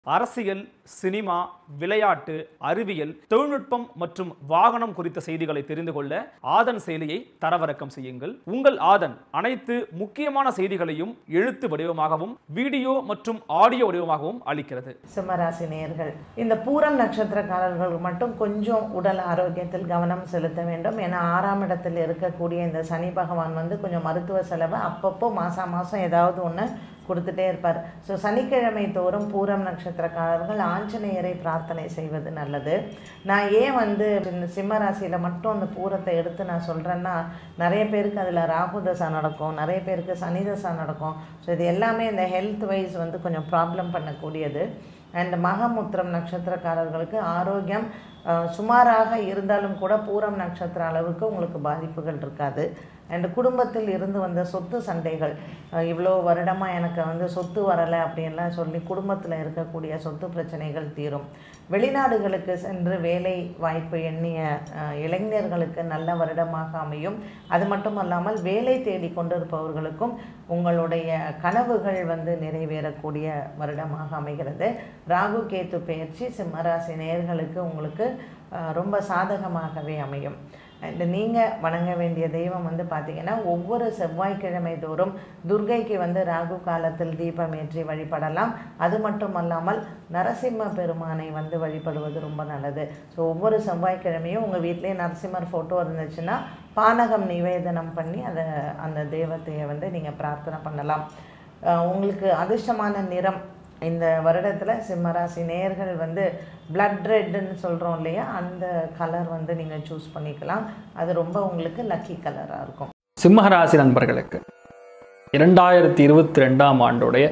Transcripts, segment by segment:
அரசியல் சினிமா விளையாட்டு அறிவியல் தொழில்நுட்பம் மற்றும் வாகனம் குறித்த செய்திகளை தெரிந்து கொள்ள ஆதன் செயலியை தரவிறக்கம் செய்யுங்கள் உங்கள் ஆதன் அனைத்து முக்கியமான செய்திகளையும் எழுத்து வடிவமாகவும் வீடியோ மற்றும் ஆடியோ வடிவமாகவும் அளிக்கிறது சிம்மராசி நேயர்கள் இந்த பூரம் நட்சத்திரக்காரர்கள் மட்டும் கொஞ்சம் உடல் ஆரோக்கியத்தில் கவனம் செலுத்த வேண்டும் ஏன்னா ஆறாம் இடத்தில் இருக்கக்கூடிய இந்த சனி பகவான் வந்து கொஞ்சம் மருத்துவ செலவை அப்பப்போ மாதம் மாதம் ஏதாவது ஒன்று கொடுத்துட்டே இருப்பார் ஸோ சனிக்கிழமை தோறும் பூரம் நட்சத்திரக்காரர்கள் ஆஞ்சநேயரை பிரார்த்தனை செய்வது நல்லது நான் ஏன் வந்து இந்த சிம்ம ராசியில் மட்டும் அந்த பூரத்தை எடுத்து நான் சொல்கிறேன்னா நிறைய பேருக்கு அதில் ராகு தசா நடக்கும் நிறைய பேருக்கு சனி தசா நடக்கும் ஸோ இது எல்லாமே இந்த ஹெல்த் வைஸ் வந்து கொஞ்சம் ப்ராப்ளம் பண்ணக்கூடியது அண்ட் மகமுத்திரம் நட்சத்திரக்காரர்களுக்கு ஆரோக்கியம் அஹ், சுமாராக இருந்தாலும் கூட பூரம் நட்சத்திர அளவுக்கு உங்களுக்கு பாதிப்புகள் இருக்காது அண்ட் குடும்பத்தில் இருந்து வந்த சொத்து சண்டைகள் அஹ், இவ்வளோ வருடமாக எனக்கு வந்து சொத்து வரலை அப்படின்லாம் சொல்லி குடும்பத்தில் இருக்கக்கூடிய சொத்து பிரச்சனைகள் தீரும் வெளிநாடுகளுக்கு சென்று வேலை வாய்ப்பு எண்ணிய அஹ், இளைஞர்களுக்கு நல்ல வருடமாக அமையும் அது மட்டும் அல்லாமல் வேலை தேடி கொண்டிருப்பவர்களுக்கும் உங்களுடைய கனவுகள் வந்து நிறைவேறக்கூடிய வருடமாக அமைகிறது ராகு கேத்து பயிற்சி சிம்மராசி நேயர்களுக்கு உங்களுக்கு அஹ், ரொம்ப சாதகமாகவே அமையும் அண்ட் நீங்கள் வணங்க வேண்டிய தெய்வம் வந்து பார்த்தீங்கன்னா ஒவ்வொரு செவ்வாய்க்கிழமை தோறும் துர்கைக்கு வந்து ராகு காலத்தில் தீபம் ஏற்றி வழிபடலாம் அது மட்டும் அல்லாமல் நரசிம்ம பெருமானை வந்து வழிபடுவது ரொம்ப நல்லது ஸோ ஒவ்வொரு செவ்வாய்க்கிழமையும் உங்கள் வீட்டிலே நரசிம்மர் ஃபோட்டோ இருந்துச்சுன்னா பானகம் நிவேதனம் பண்ணி அதை அந்த தெய்வத்தையை வந்து நீங்கள் பிரார்த்தனை பண்ணலாம் அஹ் உங்களுக்கு அதிர்ஷ்டமான நிறம் இந்த வருடத்தில் சிம்மராசி நேயர்கள் வந்து பிளட் ரெட்டுன்னு சொல்கிறோம் இல்லையா அந்த கலர் வந்து நீங்கள் சூஸ் பண்ணிக்கலாம் அது ரொம்ப உங்களுக்கு லக்கி கலராக இருக்கும் சிம்மராசி நண்பர்களுக்கு இரண்டாயிரத்தி இருபத்தி ரெண்டாம் ஆண்டுடைய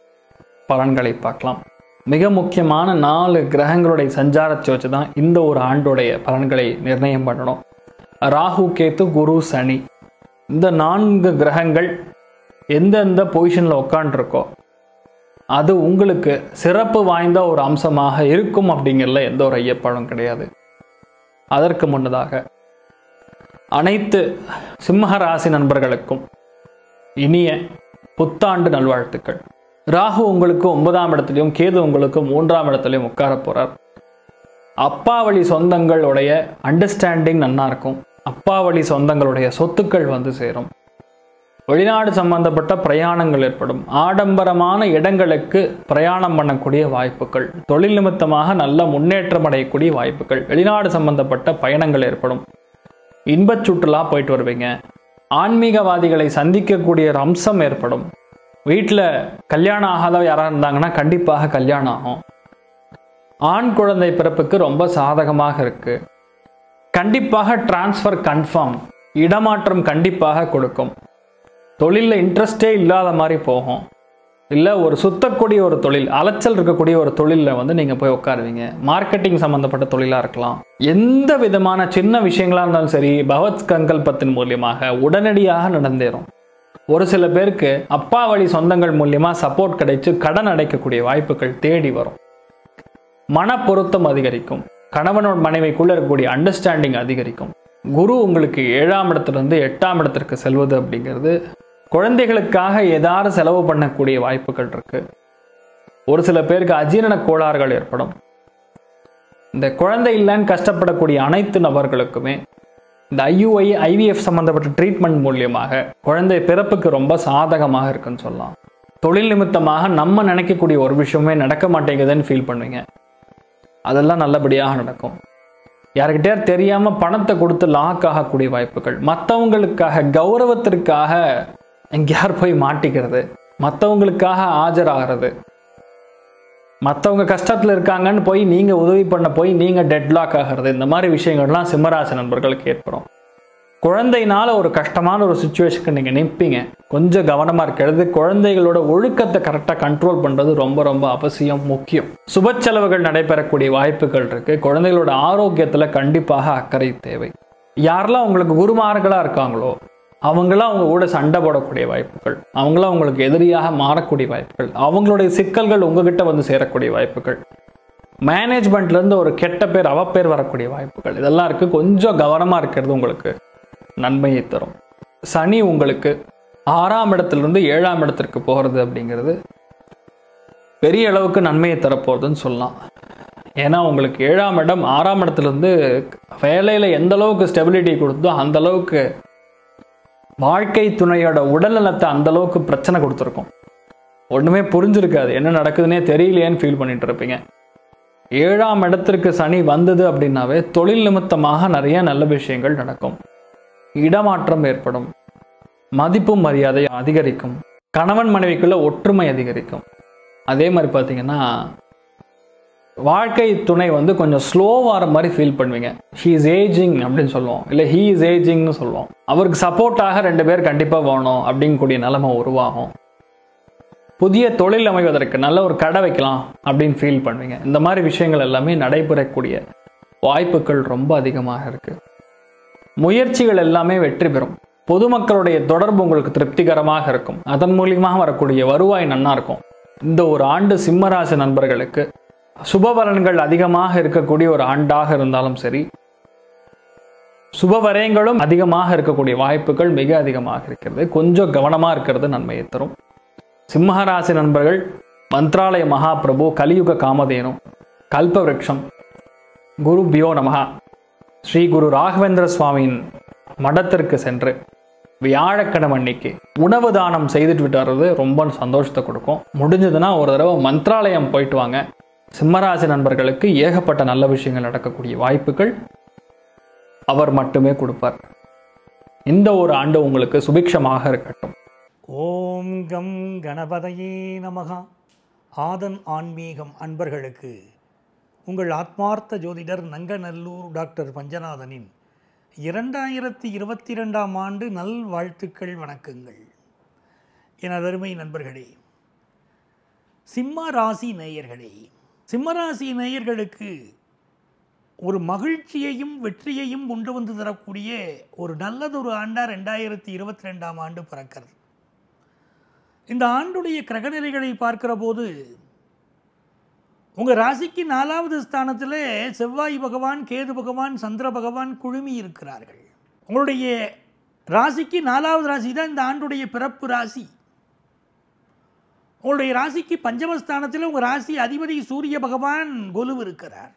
பலன்களை பார்க்கலாம் மிக முக்கியமான நாலு கிரகங்களுடைய சஞ்சாரத்தை வச்சு தான் இந்த ஒரு ஆண்டுடைய பலன்களை நிர்ணயம் பண்ணணும் ராகு கேத்து குரு சனி இந்த நான்கு கிரகங்கள் எந்தெந்த பொசிஷனில் உட்காண்டிருக்கோ அது உங்களுக்கு சிறப்பு வாய்ந்த ஒரு அம்சமாக இருக்கும் அப்படிங்கிறதுல எந்த ஒரு ஐயப்பாடும் கிடையாது அதற்கு முன்னதாக அனைத்து சிம்ம ராசி நண்பர்களுக்கும் இனிய புத்தாண்டு நல்வாழ்த்துக்கள் ராகு உங்களுக்கு ஒன்பதாம் இடத்துலையும் கேது உங்களுக்கு மூன்றாம் இடத்துலையும் உட்கார போறார் அப்பா வழி சொந்தங்களுடைய அண்டர்ஸ்டாண்டிங் நன்னா இருக்கும் அப்பா வழி சொந்தங்களுடைய சொத்துக்கள் வந்து சேரும் வெளிநாடு சம்பந்தப்பட்ட பிரயாணங்கள் ஏற்படும் ஆடம்பரமான இடங்களுக்கு பிரயாணம் பண்ணக்கூடிய வாய்ப்புகள் தொழில் நிமித்தமாக நல்ல முன்னேற்றம் அடையக்கூடிய வாய்ப்புகள் வெளிநாடு சம்பந்தப்பட்ட பயணங்கள் ஏற்படும் இன்பச் சுற்றுலா போயிட்டு வருவீங்க ஆன்மீகவாதிகளை சந்திக்கக்கூடிய ஒரு அம்சம் ஏற்படும் வீட்டில் கல்யாணம் ஆகாத யாராக இருந்தாங்கன்னா கண்டிப்பாக கல்யாணம் ஆகும் ஆண் குழந்தை பிறப்புக்கு ரொம்ப சாதகமாக இருக்கு கண்டிப்பாக டிரான்ஸ்ஃபர் கன்ஃபார்ம் இடமாற்றம் கண்டிப்பாக கொடுக்கும் தொழிலில் இன்ட்ரெஸ்டே இல்லாத மாதிரி போகும் இல்லை ஒரு சுத்தக்கூடிய ஒரு தொழில் அலைச்சல் இருக்கக்கூடிய ஒரு தொழிலில் வந்து நீங்கள் போய் உட்காருவீங்க மார்க்கெட்டிங் சம்மந்தப்பட்ட தொழிலாக இருக்கலாம் எந்த விதமான சின்ன விஷயங்களாக இருந்தாலும் சரி பகவத் சங்கல்பத்தின் மூலியமாக உடனடியாக நடந்தேறும் ஒரு சில பேருக்கு அப்பா வழி சொந்தங்கள் மூலியமாக சப்போர்ட் கிடைச்சு கடன் அடைக்கக்கூடிய வாய்ப்புகள் தேடி வரும் மன பொருத்தம் அதிகரிக்கும் கணவனோட மனைவிக்குள்ள இருக்கக்கூடிய அண்டர்ஸ்டாண்டிங் அதிகரிக்கும் குரு உங்களுக்கு ஏழாம் இடத்திலிருந்து எட்டாம் இடத்திற்கு செல்வது அப்படிங்கிறது குழந்தைகளுக்காக ஏதாவது செலவு பண்ணக்கூடிய வாய்ப்புகள் இருக்கு ஒரு சில பேருக்கு அஜீரண கோளாறுகள் ஏற்படும் இந்த குழந்தை இல்லைன்னு கஷ்டப்படக்கூடிய அனைத்து நபர்களுக்குமே இந்த ஐயுஐ ஐவிஎஃப் சம்பந்தப்பட்ட ட்ரீட்மெண்ட் மூலியமாக குழந்தை பிறப்புக்கு ரொம்ப சாதகமாக இருக்குன்னு சொல்லலாம் தொழில் நிமித்தமாக நம்ம நினைக்கக்கூடிய ஒரு விஷயமே நடக்க மாட்டேங்குதுன்னு ஃபீல் பண்ணுவீங்க அதெல்லாம் நல்லபடியாக நடக்கும் யாருக்கிட்டே தெரியாம பணத்தை கொடுத்து லாக் ஆகக்கூடிய வாய்ப்புகள் மற்றவங்களுக்காக கௌரவத்திற்காக எங்கேயார் போய் மாட்டிக்கிறது மற்றவங்களுக்காக ஆஜராகிறது மற்றவங்க கஷ்டத்தில் இருக்காங்கன்னு போய் நீங்கள் உதவி பண்ண போய் நீங்கள் டெட்லாக் ஆகிறது இந்த மாதிரி விஷயங்கள்லாம் சிம்மராசி நண்பர்களுக்கு ஏற்படும் குழந்தைனால ஒரு கஷ்டமான ஒரு சுச்சுவேஷனுக்கு நீங்கள் நிற்பீங்க கொஞ்சம் கவனமாக இருக்கிறது குழந்தைகளோட ஒழுக்கத்தை கரெக்டாக கண்ட்ரோல் பண்ணுறது ரொம்ப ரொம்ப அவசியம் முக்கியம் சுப செலவுகள் நடைபெறக்கூடிய வாய்ப்புகள் இருக்கு குழந்தைகளோட ஆரோக்கியத்தில் கண்டிப்பாக அக்கறை தேவை யாரெல்லாம் உங்களுக்கு குருமார்களாக இருக்காங்களோ அவங்களாம் அவங்க கூட சண்டை போடக்கூடிய வாய்ப்புகள் அவங்களாம் உங்களுக்கு எதிரியாக மாறக்கூடிய வாய்ப்புகள் அவங்களுடைய சிக்கல்கள் உங்ககிட்ட வந்து சேரக்கூடிய வாய்ப்புகள் மேனேஜ்மெண்ட்லேருந்து ஒரு கெட்ட பேர் அவப்பேர் வரக்கூடிய வாய்ப்புகள் இதெல்லாம் இருக்குது கொஞ்சம் கவனமாக இருக்கிறது உங்களுக்கு நன்மையை தரும் சனி உங்களுக்கு ஆறாம் இடத்திலிருந்து ஏழாம் இடத்திற்கு போகிறது அப்படிங்கிறது பெரிய அளவுக்கு நன்மையை தரப்போகுதுன்னு சொல்லலாம் ஏன்னா உங்களுக்கு ஏழாம் இடம் ஆறாம் இடத்துலேருந்து வேலையில் எந்த அளவுக்கு ஸ்டெபிலிட்டி கொடுத்தோ அந்த அளவுக்கு வாழ்க்கை துணையோட உடல்நலத்தை அந்த அளவுக்கு பிரச்சனை கொடுத்துருக்கும் ஒன்றுமே புரிஞ்சிருக்காது என்ன நடக்குதுன்னே தெரியலையேன்னு ஃபீல் பண்ணிட்டு இருப்பீங்க ஏழாம் இடத்திற்கு சனி வந்தது அப்படின்னாவே தொழில் நிமித்தமாக நிறைய நல்ல விஷயங்கள் நடக்கும் இடமாற்றம் ஏற்படும் மதிப்பு மரியாதை அதிகரிக்கும் கணவன் மனைவிக்குள்ள ஒற்றுமை அதிகரிக்கும் அதே மாதிரி பார்த்தீங்கன்னா வாழ்க்கை துணை வந்து கொஞ்சம் ஸ்லோவாகிற மாதிரி ஃபீல் பண்ணுவீங்க ஹீ இஸ் ஏஜிங் அப்படின்னு சொல்லுவோம் இல்லை ஹீ இஸ் ஏஜிங்னு சொல்லுவோம் அவருக்கு சப்போர்ட்டாக ரெண்டு பேர் கண்டிப்பாக வேணும் அப்படிங்கக்கூடிய நிலைமை உருவாகும் புதிய தொழில் அமைவதற்கு நல்ல ஒரு கடை வைக்கலாம் அப்படின்னு ஃபீல் பண்ணுவீங்க இந்த மாதிரி விஷயங்கள் எல்லாமே நடைபெறக்கூடிய வாய்ப்புகள் ரொம்ப அதிகமாக இருக்கு முயற்சிகள் எல்லாமே வெற்றி பெறும் பொதுமக்களுடைய தொடர்பு உங்களுக்கு திருப்திகரமாக இருக்கும் அதன் மூலியமாக வரக்கூடிய வருவாய் நன்னா இருக்கும் இந்த ஒரு ஆண்டு சிம்மராசி நண்பர்களுக்கு சுபபலன்கள் அதிகமாக இருக்கக்கூடிய ஒரு ஆண்டாக இருந்தாலும் சரி சுபவரயங்களும் அதிகமாக இருக்கக்கூடிய வாய்ப்புகள் மிக அதிகமாக இருக்கிறது கொஞ்சம் கவனமாக இருக்கிறது நன்மையை தரும் சிம்மராசி நண்பர்கள் மந்த்ராலய மகாபிரபு கலியுக காமதேனு கல்பவருஷம் குரு பியோ நமகா ஸ்ரீ குரு ராகவேந்திர சுவாமியின் மடத்திற்கு சென்று வியாழக்கிழமை அன்னைக்கு உணவு தானம் செய்துட்டு விட்டுறது ரொம்ப சந்தோஷத்தை கொடுக்கும் முடிஞ்சதுன்னா ஒரு தடவை மந்த்ராலயம் போயிட்டு வாங்க சிம்மராசி நண்பர்களுக்கு ஏகப்பட்ட நல்ல விஷயங்கள் நடக்கக்கூடிய வாய்ப்புகள் அவர் மட்டுமே கொடுப்பார் இந்த ஒரு ஆண்டு உங்களுக்கு சுபிக்ஷமாக இருக்கட்டும் ஓம் கம் கணபதையே நமகா ஆதன் ஆன்மீகம் அன்பர்களுக்கு உங்கள் ஆத்மார்த்த ஜோதிடர் நங்கநல்லூர் டாக்டர் பஞ்சநாதனின் இரண்டாயிரத்தி இருபத்தி ரெண்டாம் ஆண்டு நல் வாழ்த்துக்கள் வணக்கங்கள் என் அருமை நண்பர்களே சிம்ம ராசி நேயர்களே சிம்மராசி நேயர்களுக்கு ஒரு மகிழ்ச்சியையும் வெற்றியையும் கொண்டு வந்து தரக்கூடிய ஒரு நல்லதொரு ஆண்டா ரெண்டாயிரத்தி இருபத்தி ரெண்டாம் ஆண்டு பிறக்கிறது இந்த ஆண்டுடைய கிரகநிலைகளை பார்க்கிற போது உங்கள் ராசிக்கு நாலாவது ஸ்தானத்தில் செவ்வாய் பகவான் கேது பகவான் சந்திர பகவான் குழுமி இருக்கிறார்கள் உங்களுடைய ராசிக்கு நாலாவது ராசி தான் இந்த ஆண்டுடைய பிறப்பு ராசி உங்களுடைய ராசிக்கு பஞ்சமஸ்தானத்தில் உங்கள் ராசி அதிபதி சூரிய பகவான் கொலு இருக்கிறார்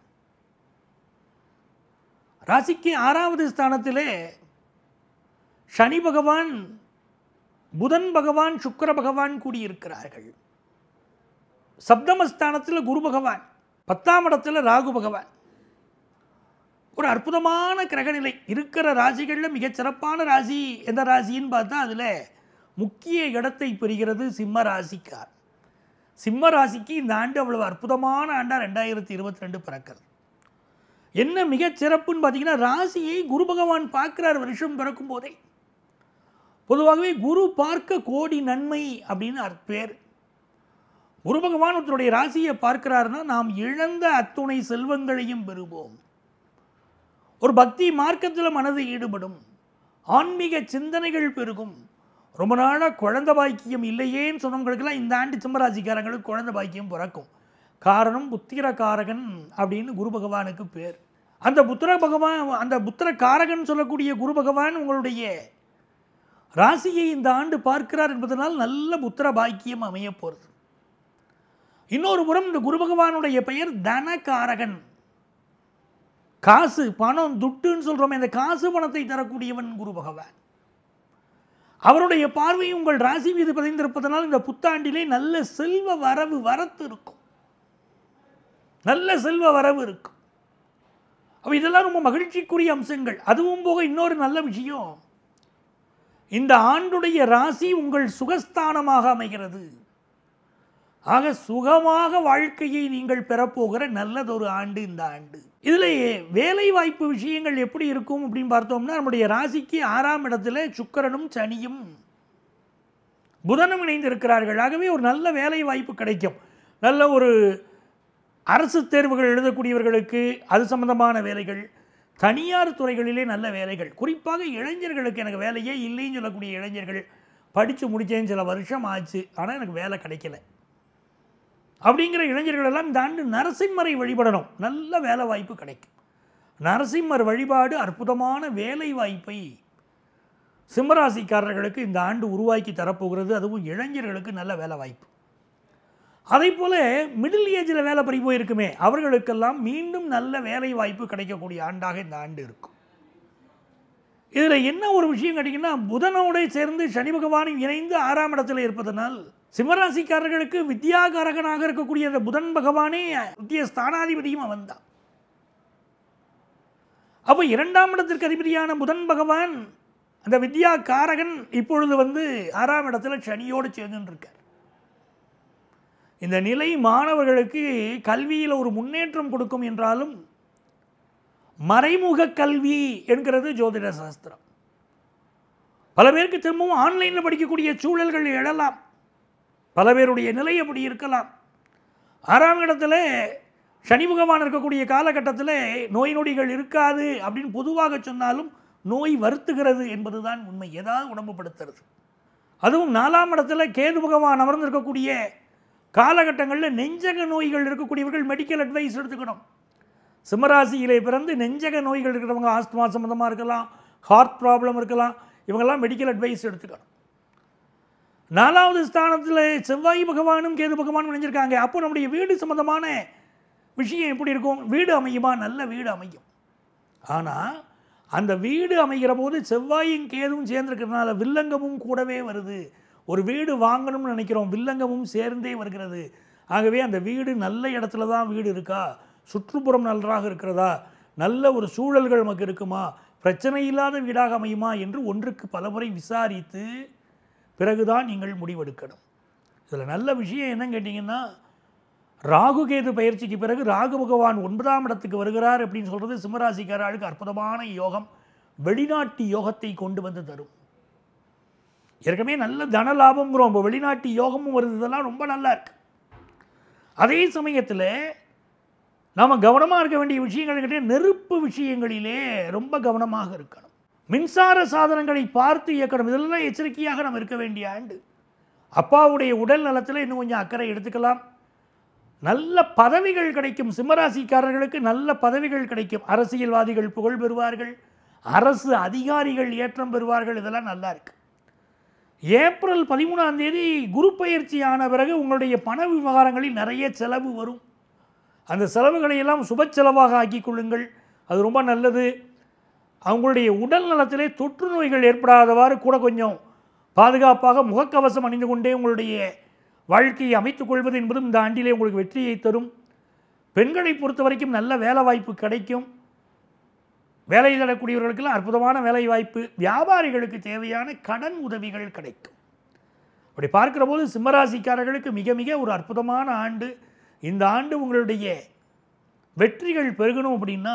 ராசிக்கு ஆறாவது ஸ்தானத்திலே சனி பகவான் புதன் பகவான் சுக்கிர பகவான் கூடியிருக்கிறார்கள் சப்தமஸ்தானத்தில் குரு பகவான் பத்தாம் இடத்துல ராகு பகவான் ஒரு அற்புதமான கிரகநிலை இருக்கிற ராசிகளில் மிகச் சிறப்பான ராசி எந்த ராசின்னு பார்த்தா அதில் முக்கிய இடத்தை பெறுகிறது சிம்ம ராசிக்கார் சிம்ம ராசிக்கு இந்த ஆண்டு அவ்வளவு அற்புதமான ஆண்டா ரெண்டாயிரத்தி இருபத்தி ரெண்டு பிறக்கிறது என்ன மிகச் சிறப்புன்னு பார்த்தீங்கன்னா ராசியை குரு பகவான் பார்க்கிறார் வருஷம் பிறக்கும் போதே பொதுவாகவே குரு பார்க்க கோடி நன்மை அப்படின்னு அர்த்த பேர் குரு பகவான் ஒருத்தருடைய ராசியை பார்க்கிறாருன்னா நாம் இழந்த அத்துணை செல்வங்களையும் பெறுவோம் ஒரு பக்தி மார்க்கத்தில் மனது ஈடுபடும் ஆன்மீக சிந்தனைகள் பெருகும் ரொம்ப நாளாக குழந்தை பாக்கியம் இல்லையேன்னு சொன்னவங்களுக்கெல்லாம் இந்த ஆண்டு சிம்மராசிக்காரங்களுக்கு குழந்தை பாக்கியம் பிறக்கும் காரணம் புத்திரகாரகன் அப்படின்னு குரு பகவானுக்கு பேர் அந்த புத்திர பகவான் அந்த புத்திர காரகன் சொல்லக்கூடிய குரு பகவான் உங்களுடைய ராசியை இந்த ஆண்டு பார்க்கிறார் என்பதனால் நல்ல புத்திர பாக்கியம் அமைய போகிறது இன்னொரு புறம் இந்த குரு பகவானுடைய பெயர் தனகாரகன் காசு பணம் துட்டுன்னு சொல்றோமே இந்த காசு பணத்தை தரக்கூடியவன் குரு பகவான் அவருடைய பார்வை உங்கள் ராசி மீது பதிந்திருப்பதனால் இந்த புத்தாண்டிலே நல்ல செல்வ வரவு வரத்து இருக்கும் நல்ல செல்வ வரவு இருக்கும் அப்ப இதெல்லாம் ரொம்ப மகிழ்ச்சிக்குரிய அம்சங்கள் அதுவும் போக இன்னொரு நல்ல விஷயம் இந்த ஆண்டுடைய ராசி உங்கள் சுகஸ்தானமாக அமைகிறது ஆக சுகமாக வாழ்க்கையை நீங்கள் பெறப்போகிற நல்லதொரு ஆண்டு இந்த ஆண்டு இதில் வேலை வாய்ப்பு விஷயங்கள் எப்படி இருக்கும் அப்படின்னு பார்த்தோம்னா நம்முடைய ராசிக்கு ஆறாம் இடத்துல சுக்கிரனும் சனியும் புதனும் இணைந்து இருக்கிறார்கள் ஆகவே ஒரு நல்ல வேலை வாய்ப்பு கிடைக்கும் நல்ல ஒரு அரசு தேர்வுகள் எழுதக்கூடியவர்களுக்கு அது சம்பந்தமான வேலைகள் தனியார் துறைகளிலே நல்ல வேலைகள் குறிப்பாக இளைஞர்களுக்கு எனக்கு வேலையே இல்லைன்னு சொல்லக்கூடிய இளைஞர்கள் படித்து முடித்தேன் சில வருஷம் ஆச்சு ஆனால் எனக்கு வேலை கிடைக்கல அப்படிங்கிற இளைஞர்கள் எல்லாம் இந்த ஆண்டு நரசிம்மரை வழிபடணும் நல்ல வேலை வாய்ப்பு கிடைக்கும் நரசிம்மர் வழிபாடு அற்புதமான வேலை வாய்ப்பை சிம்மராசிக்காரர்களுக்கு இந்த ஆண்டு உருவாக்கி தரப்போகிறது அதுவும் இளைஞர்களுக்கு நல்ல வேலை வாய்ப்பு அதே போல் மிடில் ஏஜில் வேலை பறி போயிருக்குமே அவர்களுக்கெல்லாம் மீண்டும் நல்ல வேலை வாய்ப்பு கிடைக்கக்கூடிய ஆண்டாக இந்த ஆண்டு இருக்கும் இதில் என்ன ஒரு விஷயம் கேட்டிங்கன்னா புதனோட சேர்ந்து சனி பகவானும் இணைந்து ஆறாம் இடத்துல இருப்பதனால் சிம்மராசிக்காரர்களுக்கு வித்யாகாரகனாக இருக்கக்கூடிய அந்த புதன் பகவானே முக்கிய ஸ்தானாதிபதியும் அவன் தான் அப்போ இரண்டாம் இடத்திற்கு அதிபதியான புதன் பகவான் அந்த வித்யா காரகன் இப்பொழுது வந்து ஆறாம் இடத்துல சனியோடு சேர்ந்துன்னு இருக்கார் இந்த நிலை மாணவர்களுக்கு கல்வியில் ஒரு முன்னேற்றம் கொடுக்கும் என்றாலும் மறைமுக கல்வி என்கிறது ஜோதிட சாஸ்திரம் பல பேருக்கு திரும்பவும் ஆன்லைனில் படிக்கக்கூடிய சூழல்கள் எழலாம் பல பேருடைய நிலை அப்படி இருக்கலாம் ஆறாம் இடத்துல சனி பகவான் இருக்கக்கூடிய காலகட்டத்தில் நோய் நொடிகள் இருக்காது அப்படின்னு பொதுவாக சொன்னாலும் நோய் வருத்துகிறது என்பதுதான் உண்மை ஏதாவது உடம்புப்படுத்துறது அதுவும் நாலாம் இடத்துல கேது பகவான் அமர்ந்திருக்கக்கூடிய காலகட்டங்களில் நெஞ்சக நோய்கள் இருக்கக்கூடியவர்கள் மெடிக்கல் அட்வைஸ் எடுத்துக்கணும் சிம்மராசியிலே பிறந்து நெஞ்சக நோய்கள் இருக்கிறவங்க ஆஸ்துமா சம்மந்தமாக இருக்கலாம் ஹார்ட் ப்ராப்ளம் இருக்கலாம் இவங்கெல்லாம் மெடிக்கல் அட்வைஸ் எடுத்துக்கணும் நாலாவது ஸ்தானத்தில் செவ்வாய் பகவானும் கேது பகவானும் இணைஞ்சிருக்காங்க அப்போ நம்முடைய வீடு சம்மந்தமான விஷயம் எப்படி இருக்கும் வீடு அமையுமா நல்ல வீடு அமையும் ஆனால் அந்த வீடு அமைகிற போது செவ்வாயும் கேதுவும் சேர்ந்துருக்கிறதுனால வில்லங்கமும் கூடவே வருது ஒரு வீடு வாங்கணும்னு நினைக்கிறோம் வில்லங்கமும் சேர்ந்தே வருகிறது ஆகவே அந்த வீடு நல்ல இடத்துல தான் வீடு இருக்கா சுற்றுப்புறம் நன்றாக இருக்கிறதா நல்ல ஒரு சூழல்கள் நமக்கு இருக்குமா பிரச்சனை இல்லாத வீடாக அமையுமா என்று ஒன்றுக்கு பலமுறை விசாரித்து பிறகுதான் நீங்கள் முடிவெடுக்கணும் இதில் நல்ல விஷயம் என்னன்னு கேட்டிங்கன்னா ராகு கேது பயிற்சிக்கு பிறகு ராகு பகவான் ஒன்பதாம் இடத்துக்கு வருகிறார் அப்படின்னு சொல்கிறது சிம்மராசிக்காரர்களுக்கு அற்புதமான யோகம் வெளிநாட்டு யோகத்தை கொண்டு வந்து தரும் ஏற்கனவே நல்ல தன லாபம்ங்கிறோம் இப்போ வெளிநாட்டு யோகமும் வருது இதெல்லாம் ரொம்ப நல்லா இருக்கு அதே சமயத்தில் நாம் கவனமாக இருக்க வேண்டிய விஷயங்கள் கிட்டே நெருப்பு விஷயங்களிலே ரொம்ப கவனமாக இருக்கணும் மின்சார சாதனங்களை பார்த்து இயக்கணும் இதெல்லாம் எச்சரிக்கையாக நாம் இருக்க வேண்டிய ஆண்டு அப்பாவுடைய உடல் நலத்தில் இன்னும் கொஞ்சம் அக்கறை எடுத்துக்கலாம் நல்ல பதவிகள் கிடைக்கும் சிம்மராசிக்காரர்களுக்கு நல்ல பதவிகள் கிடைக்கும் அரசியல்வாதிகள் புகழ் பெறுவார்கள் அரசு அதிகாரிகள் ஏற்றம் பெறுவார்கள் இதெல்லாம் நல்லா இருக்கு ஏப்ரல் பதிமூணாம் தேதி குரு பயிற்சி ஆன பிறகு உங்களுடைய பண விவகாரங்களில் நிறைய செலவு வரும் அந்த செலவுகளை எல்லாம் சுப செலவாக ஆக்கிக் கொள்ளுங்கள் அது ரொம்ப நல்லது அவங்களுடைய உடல் நலத்திலே தொற்று நோய்கள் ஏற்படாதவாறு கூட கொஞ்சம் பாதுகாப்பாக முகக்கவசம் அணிந்து கொண்டே உங்களுடைய வாழ்க்கையை அமைத்துக் கொள்வது என்பதும் இந்த ஆண்டிலே உங்களுக்கு வெற்றியை தரும் பெண்களை பொறுத்த வரைக்கும் நல்ல வேலை வாய்ப்பு கிடைக்கும் வேலை தேடக்கூடியவர்களுக்கெல்லாம் அற்புதமான வேலை வாய்ப்பு வியாபாரிகளுக்கு தேவையான கடன் உதவிகள் கிடைக்கும் அப்படி பார்க்கிற போது சிம்மராசிக்காரர்களுக்கு மிக மிக ஒரு அற்புதமான ஆண்டு இந்த ஆண்டு உங்களுடைய வெற்றிகள் பெருகணும் அப்படின்னா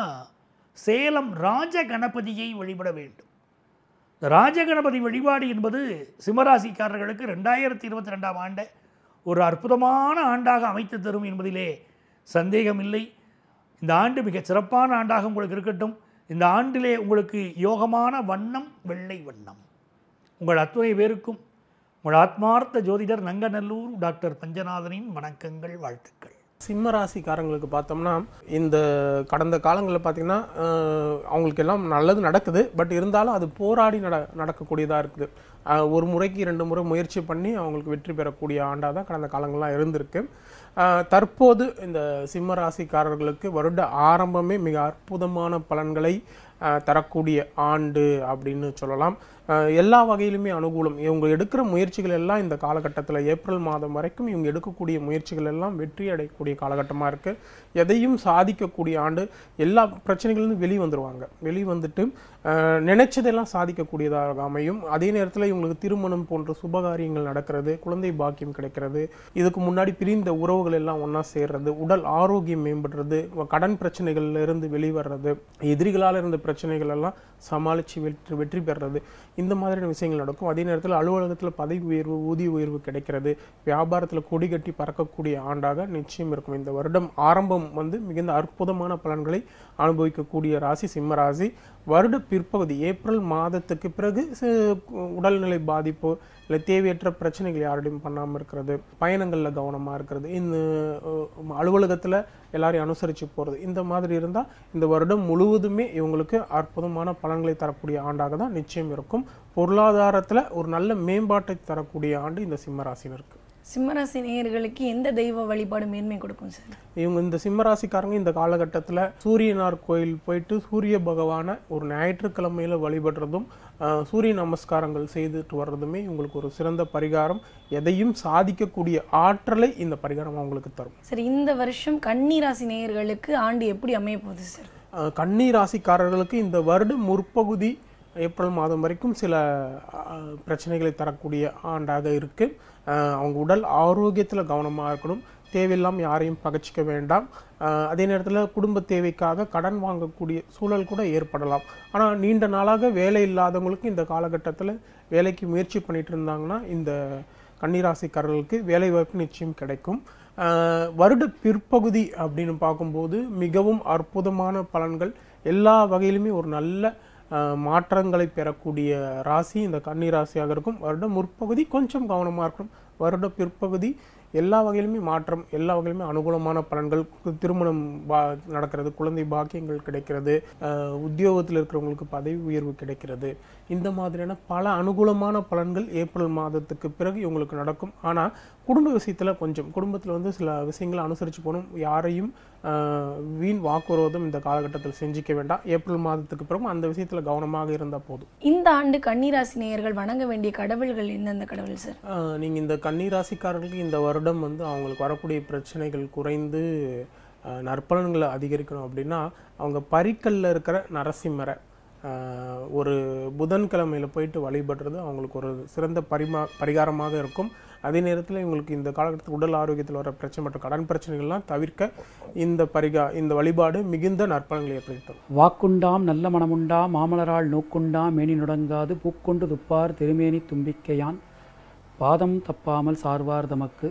சேலம் ராஜ கணபதியை வழிபட வேண்டும் இந்த ராஜகணபதி வழிபாடு என்பது சிம்மராசிக்காரர்களுக்கு ரெண்டாயிரத்தி இருபத்தி ரெண்டாம் ஆண்டை ஒரு அற்புதமான ஆண்டாக அமைத்து தரும் என்பதிலே சந்தேகமில்லை இந்த ஆண்டு மிகச் சிறப்பான ஆண்டாக உங்களுக்கு இருக்கட்டும் இந்த ஆண்டிலே உங்களுக்கு யோகமான வண்ணம் வெள்ளை வண்ணம் உங்கள் அத்துணை பேருக்கும் உங்கள் ஆத்மார்த்த ஜோதிடர் நங்கநல்லூர் டாக்டர் பஞ்சநாதனின் வணக்கங்கள் வாழ்த்துக்கள் சிம்ம ராசிக்காரங்களுக்கு பார்த்தோம்னா இந்த கடந்த காலங்களில் பார்த்தீங்கன்னா அஹ், அவங்களுக்கு எல்லாம் நல்லது நடக்குது பட் இருந்தாலும் அது போராடி நட நடக்கக்கூடியதாக இருக்குது அஹ், ஒரு முறைக்கு ரெண்டு முறை முயற்சி பண்ணி அவங்களுக்கு வெற்றி பெறக்கூடிய ஆண்டாக தான் கடந்த காலங்கள்லாம் இருந்திருக்கு அஹ், தற்போது இந்த சிம்ம ராசிக்காரர்களுக்கு வருட ஆரம்பமே மிக அற்புதமான பலன்களை அஹ், தரக்கூடிய ஆண்டு அப்படின்னு சொல்லலாம் அஹ், எல்லா வகையிலுமே அனுகூலம் இவங்க எடுக்கிற முயற்சிகள் எல்லாம் இந்த காலகட்டத்தில் ஏப்ரல் மாதம் வரைக்கும் இவங்க எடுக்கக்கூடிய முயற்சிகள் எல்லாம் வெற்றி அடையக்கூடிய காலகட்டமாக இருக்குது எதையும் சாதிக்கக்கூடிய ஆண்டு எல்லா பிரச்சனைகளிலும் வெளி வந்துருவாங்க வெளி வந்துட்டு அஹ், நினைச்சதெல்லாம் சாதிக்கக்கூடியதாக அமையும் அதே நேரத்தில் இவங்களுக்கு திருமணம் போன்ற சுபகாரியங்கள் நடக்கிறது குழந்தை பாக்கியம் கிடைக்கிறது இதுக்கு முன்னாடி பிரிந்த உறவுகள் எல்லாம் ஒன்றா சேர்றது உடல் ஆரோக்கியம் மேம்படுறது கடன் பிரச்சனைகள்ல இருந்து வெளிவர்றது எதிரிகளால் இருந்த பிரச்சனைகள் எல்லாம் சமாளித்து வெற்றி வெற்றி பெறுறது இந்த மாதிரியான விஷயங்கள் நடக்கும் அதே நேரத்தில் அலுவலகத்தில் பதவி உயர்வு ஊதிய உயர்வு கிடைக்கிறது வியாபாரத்தில் கொடி கட்டி பறக்கக்கூடிய ஆண்டாக நிச்சயம் இருக்கும் இந்த வருடம் ஆரம்பம் வந்து மிகுந்த அற்புதமான பலன்களை அனுபவிக்கக்கூடிய ராசி சிம்ம ராசி வருட பிற்பகுதி ஏப்ரல் மாதத்துக்கு பிறகு சி- உடல்நிலை பாதிப்பு இல்லை தேவையற்ற பிரச்சனைகள் யாரிடையும் பண்ணாமல் இருக்கிறது பயணங்களில் கவனமாக இருக்கிறது இந்த அலுவலகத்தில் எல்லாரையும் அனுசரித்து போகிறது இந்த மாதிரி இருந்தால் இந்த வருடம் முழுவதுமே இவங்களுக்கு அற்புதமான பலன்களை தரக்கூடிய ஆண்டாக தான் நிச்சயம் இருக்கும் பொருளாதாரத்தில் ஒரு நல்ல மேம்பாட்டை தரக்கூடிய ஆண்டு இந்த சிம்ம ராசினருக்கு சிம்மராசி நேயர்களுக்கு எந்த தெய்வ வழிபாடு மேன்மை கொடுக்கும் சார் இவங்க இந்த சிம்மராசிக்காரங்க இந்த காலகட்டத்தில் சூரியனார் கோயில் போயிட்டு சூரிய பகவானை ஒரு ஞாயிற்றுக்கிழமையில வழிபடுறதும் ஆஹ், சூரிய நமஸ்காரங்கள் செய்துட்டு வர்றதுமே இவங்களுக்கு ஒரு சிறந்த பரிகாரம் எதையும் சாதிக்கக்கூடிய ஆற்றலை இந்த பரிகாரம் அவங்களுக்கு தரும் சரி இந்த வருஷம் கன்னி ராசி நேயர்களுக்கு ஆண்டு எப்படி அமைய போகுது சார் ஆஹ், கன்னி ராசிக்காரர்களுக்கு இந்த வருடம் முற்பகுதி ஏப்ரல் மாதம் வரைக்கும் சில ஆஹ், பிரச்சனைகளை தரக்கூடிய ஆண்டாக இருக்கு ஆஹ், அவங்க உடல் ஆரோக்கியத்தில் கவனமாக இருக்கணும் தேவையில்லாமல் யாரையும் பகச்சிக்க வேண்டாம் ஆஹ், அதே நேரத்தில் குடும்ப தேவைக்காக கடன் வாங்கக்கூடிய சூழல் கூட ஏற்படலாம் ஆனால் நீண்ட நாளாக வேலை இல்லாதவங்களுக்கு இந்த காலகட்டத்தில் வேலைக்கு முயற்சி பண்ணிட்டு இருந்தாங்கன்னா இந்த கன்னிராசிக்காரர்களுக்கு வேலை வாய்ப்பு நிச்சயம் கிடைக்கும் ஆஹ், வருட பிற்பகுதி அப்படின்னு பார்க்கும்போது மிகவும் அற்புதமான பலன்கள் எல்லா வகையிலுமே ஒரு நல்ல ஆஹ், மாற்றங்களை பெறக்கூடிய ராசி இந்த கன்னி ராசியாக இருக்கும் வருட முற்பகுதி கொஞ்சம் கவனமாக இருக்கணும் வருட பிற்பகுதி எல்லா வகையிலுமே மாற்றம் எல்லா வகையிலுமே அனுகூலமான பலன்கள் கு- திருமணம் பா நடக்கிறது குழந்தை பாக்கியங்கள் கிடைக்கிறது ஆஹ், உத்தியோகத்தில் இருக்கிறவங்களுக்கு பதவி உயர்வு கிடைக்கிறது இந்த மாதிரியான பல அனுகூலமான பலன்கள் ஏப்ரல் மாதத்துக்கு பிறகு இவங்களுக்கு நடக்கும் ஆனால் குடும்ப விஷயத்தில் கொஞ்சம் குடும்பத்தில் வந்து சில விஷயங்களை அனுசரித்து போகணும் யாரையும் ஆஹ், வீண் வாக்குரோதம் இந்த காலகட்டத்தில் செஞ்சிக்க வேண்டாம் ஏப்ரல் மாதத்துக்கு பிறகு அந்த விஷயத்தில் கவனமாக இருந்தால் போதும் இந்த ஆண்டு கன்னி ராசி நேயர்கள் வணங்க வேண்டிய கடவுள்கள் எந்தெந்த கடவுள் சார் நீங்கள் இந்த கன்னிராசிக்காரர்களுக்கு இந்த வருடம் வந்து அவங்களுக்கு வரக்கூடிய பிரச்சனைகள் குறைந்து ஆஹ், நற்பலன்களை அதிகரிக்கணும் அப்படின்னா அவங்க பரிக்கல்ல இருக்கிற நரசிம்மரை ஆஹ், ஒரு புதன்கிழமையில் போயிட்டு வழிபடுறது அவங்களுக்கு ஒரு சிறந்த பரிமா பரிகாரமாக இருக்கும் அதே நேரத்தில் இவங்களுக்கு இந்த காலகட்டத்தில் உடல் ஆரோக்கியத்தில் வர பிரச்சனை மற்றும் கடன் பிரச்சனைகள்லாம் தவிர்க்க இந்த பரிகா இந்த வழிபாடு மிகுந்த நற்பலன்களை ஏற்படுத்தி தரும் வாக்குண்டாம் நல்ல மனமுண்டாம் மாமலரால் நோக்குண்டாம் மேனி நுடங்காது பூக்கொண்டு துப்பார் திருமேனி தும்பிக்கையான் பாதம் தப்பாமல் சார்வார் தமக்கு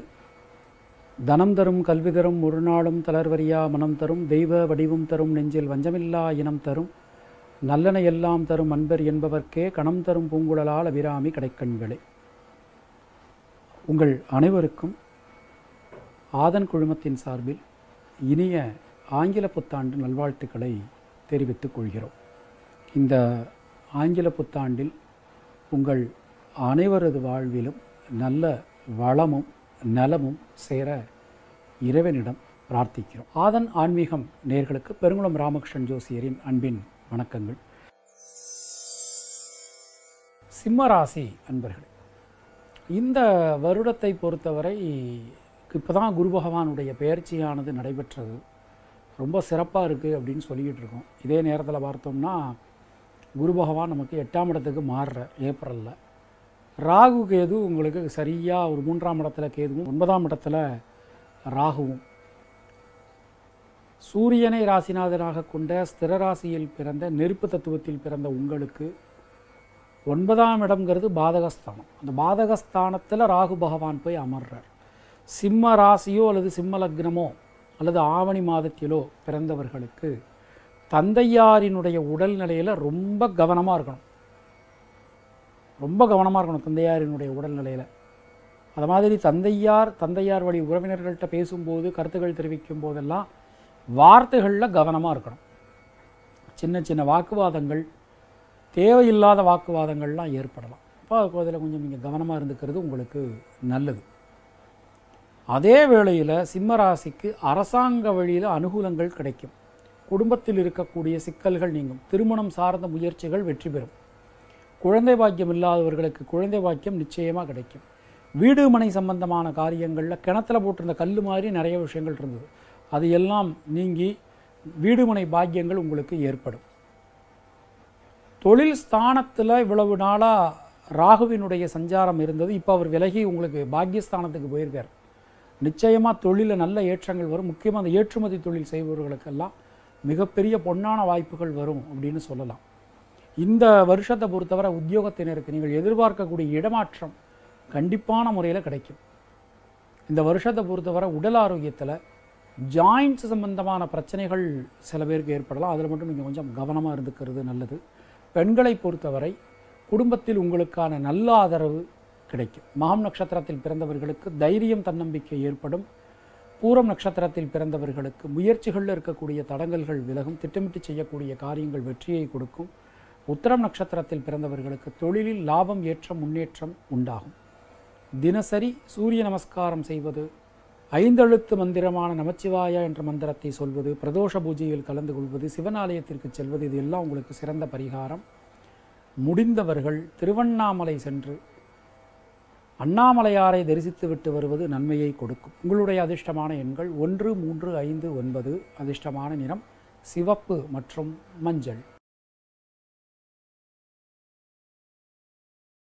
தனம் தரும் கல்வி தரும் ஒரு நாளும் தளர்வரியா மனம் தரும் தெய்வ வடிவும் தரும் நெஞ்சில் வஞ்சமில்லா இனம் தரும் நல்லன எல்லாம் தரும் அன்பர் என்பவர்க்கே கணம் தரும் பூங்குழலால் அபிராமி கடைக்கண்களே உங்கள் அனைவருக்கும் ஆதன் குழுமத்தின் சார்பில் இனிய ஆங்கில புத்தாண்டு நல்வாழ்த்துக்களை தெரிவித்துக் கொள்கிறோம் இந்த ஆங்கில புத்தாண்டில் உங்கள் அனைவரது வாழ்விலும் நல்ல வளமும் நலமும் சேர இறைவனிடம் பிரார்த்திக்கிறோம் ஆதன் ஆன்மீகம் நேர்களுக்கு பெருங்குளம் ராமகிருஷ்ணன் ஜோசியரின் அன்பின் வணக்கங்கள் சிம்மராசி அன்பர்களே இந்த வருடத்தை பொறுத்தவரை இப்போ தான் குரு பகவானுடைய பெயர்ச்சியானது நடைபெற்றது ரொம்ப சிறப்பாக இருக்குது அப்படின்னு சொல்லிக்கிட்டு இருக்கோம் இதே நேரத்தில் பார்த்தோம்னா குரு பகவான் நமக்கு எட்டாம் இடத்துக்கு மாறுறார் ஏப்ரலில் ராகு கேது உங்களுக்கு சரியாக ஒரு மூன்றாம் இடத்துல கேதுவும் ஒன்பதாம் இடத்துல ராகுவும் சூரியனை ராசிநாதனாக கொண்ட ஸ்திர ராசியில் பிறந்த நெருப்பு தத்துவத்தில் பிறந்த உங்களுக்கு ஒன்பதாம் இடம்ங்கிறது பாதகஸ்தானம் அந்த பாதகஸ்தானத்தில் ராகு பகவான் போய் அமர்றார் சிம்ம ராசியோ அல்லது சிம்ம லக்னமோ அல்லது ஆவணி மாதத்திலோ பிறந்தவர்களுக்கு தந்தையாரினுடைய உடல்நிலையில் ரொம்ப கவனமாக இருக்கணும் ரொம்ப கவனமாக இருக்கணும் தந்தையாரினுடைய உடல்நிலையில் அது மாதிரி தந்தையார் தந்தையார் வழி உறவினர்கள்ட்ட பேசும்போது கருத்துக்கள் தெரிவிக்கும் போதெல்லாம் வார்த்தைகளில் கவனமாக இருக்கணும் சின்ன சின்ன வாக்குவாதங்கள் தேவையில்லாத வாக்குவாதங்கள்லாம் ஏற்படலாம் அப்போ அதில் கொஞ்சம் நீங்கள் கவனமாக இருந்துக்கிறது உங்களுக்கு நல்லது அதே வேளையில் சிம்ம ராசிக்கு அரசாங்க வழியில் அனுகூலங்கள் கிடைக்கும் குடும்பத்தில் இருக்கக்கூடிய சிக்கல்கள் நீங்கும் திருமணம் சார்ந்த முயற்சிகள் வெற்றி பெறும் குழந்தை பாக்கியம் இல்லாதவர்களுக்கு குழந்தை பாக்கியம் நிச்சயமாக கிடைக்கும் வீடு மனை சம்பந்தமான காரியங்களில் கிணத்துல போட்டிருந்த கல் மாதிரி நிறைய விஷயங்கள் இருந்தது அது எல்லாம் நீங்கி வீடு மனை பாக்கியங்கள் உங்களுக்கு ஏற்படும் தொழில் ஸ்தானத்தில் இவ்வளவு நாளாக ராகுவினுடைய சஞ்சாரம் இருந்தது இப்போ அவர் விலகி உங்களுக்கு பாக்கியஸ்தானத்துக்கு போயிருக்கார் நிச்சயமாக தொழிலில் நல்ல ஏற்றங்கள் வரும் முக்கியமாக அந்த ஏற்றுமதி தொழில் செய்பவர்களுக்கெல்லாம் மிகப்பெரிய பொன்னான வாய்ப்புகள் வரும் அப்படின்னு சொல்லலாம் இந்த வருஷத்தை பொறுத்தவரை உத்தியோகத்தினருக்கு நீங்கள் எதிர்பார்க்கக்கூடிய இடமாற்றம் கண்டிப்பான முறையில் கிடைக்கும் இந்த வருஷத்தை பொறுத்தவரை உடல் ஆரோக்கியத்தில் ஜாயிண்ட்ஸ் சம்பந்தமான பிரச்சனைகள் சில பேருக்கு ஏற்படலாம் அதில் மட்டும் நீங்கள் கொஞ்சம் கவனமாக இருந்துக்கிறது நல்லது பெண்களை பொறுத்தவரை குடும்பத்தில் உங்களுக்கான நல்ல ஆதரவு கிடைக்கும் மகம் நட்சத்திரத்தில் பிறந்தவர்களுக்கு தைரியம் தன்னம்பிக்கை ஏற்படும் பூரம் நட்சத்திரத்தில் பிறந்தவர்களுக்கு முயற்சிகளில் இருக்கக்கூடிய தடங்கல்கள் விலகும் திட்டமிட்டு செய்யக்கூடிய காரியங்கள் வெற்றியை கொடுக்கும் உத்திரம் நட்சத்திரத்தில் பிறந்தவர்களுக்கு தொழிலில் லாபம் ஏற்றம் முன்னேற்றம் உண்டாகும் தினசரி சூரிய நமஸ்காரம் செய்வது ஐந்தெழுத்து மந்திரமான நமச்சிவாய என்ற மந்திரத்தை சொல்வது பிரதோஷ பூஜையில் கலந்து கொள்வது சிவனாலயத்திற்கு செல்வது இது எல்லாம் உங்களுக்கு சிறந்த பரிகாரம் முடிந்தவர்கள் திருவண்ணாமலை சென்று அண்ணாமலையாரை தரிசித்து விட்டு வருவது நன்மையை கொடுக்கும் உங்களுடைய அதிர்ஷ்டமான எண்கள் ஒன்று மூன்று ஐந்து ஒன்பது அதிர்ஷ்டமான நிறம் சிவப்பு மற்றும் மஞ்சள்